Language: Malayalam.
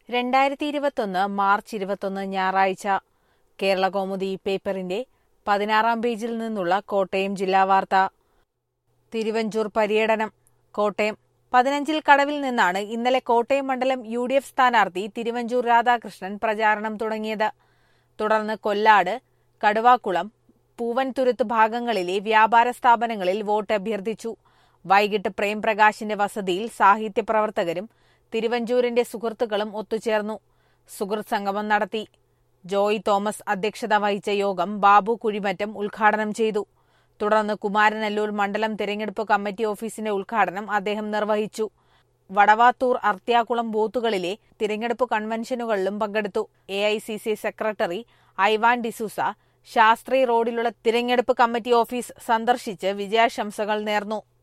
രണ്ടായിരത്തി ഇരുപത്തൊന്ന് മാർച്ച് ഇരുപത്തൊന്ന് ഞായറാഴ്ച കേരള കൗമുദി പേപ്പറിന്റെ പതിനാറാം പേജിൽ നിന്നുള്ള കോട്ടയം ജില്ലാ വാർത്ത തിരുവഞ്ചൂർ പര്യടനം കോട്ടയം പതിനഞ്ചിൽ കടവിൽ നിന്നാണ് ഇന്നലെ കോട്ടയം മണ്ഡലം യു ഡി എഫ് സ്ഥാനാർത്ഥി തിരുവഞ്ചൂർ രാധാകൃഷ്ണൻ പ്രചാരണം തുടങ്ങിയത് തുടർന്ന് കൊല്ലാട് കടുവാക്കുളം പൂവൻതുരുത്ത് ഭാഗങ്ങളിലെ വ്യാപാര സ്ഥാപനങ്ങളിൽ വോട്ട് അഭ്യർത്ഥിച്ചു വൈകിട്ട് പ്രേംപ്രകാശിന്റെ വസതിയിൽ സാഹിത്യ പ്രവർത്തകരും തിരുവഞ്ചൂരിന്റെ സുഹൃത്തുക്കളും ഒത്തുചേർന്നു സുഹൃത്ത് സംഗമം നടത്തി ജോയ് തോമസ് അധ്യക്ഷത വഹിച്ച യോഗം ബാബു കുഴിമറ്റം ഉദ്ഘാടനം ചെയ്തു തുടർന്ന് കുമാരനല്ലൂർ മണ്ഡലം തിരഞ്ഞെടുപ്പ് കമ്മിറ്റി ഓഫീസിന്റെ ഉദ്ഘാടനം അദ്ദേഹം നിർവഹിച്ചു വടവാത്തൂർ അർത്തിയാക്കുളം ബൂത്തുകളിലെ തിരഞ്ഞെടുപ്പ് കൺവെൻഷനുകളിലും പങ്കെടുത്തു A I C C secretary Ivan D'Souza ശാസ്ത്രി റോഡിലുള്ള തിരഞ്ഞെടുപ്പ് കമ്മിറ്റി ഓഫീസ് സന്ദർശിച്ച് വിജയാശംസകൾ നേർന്നു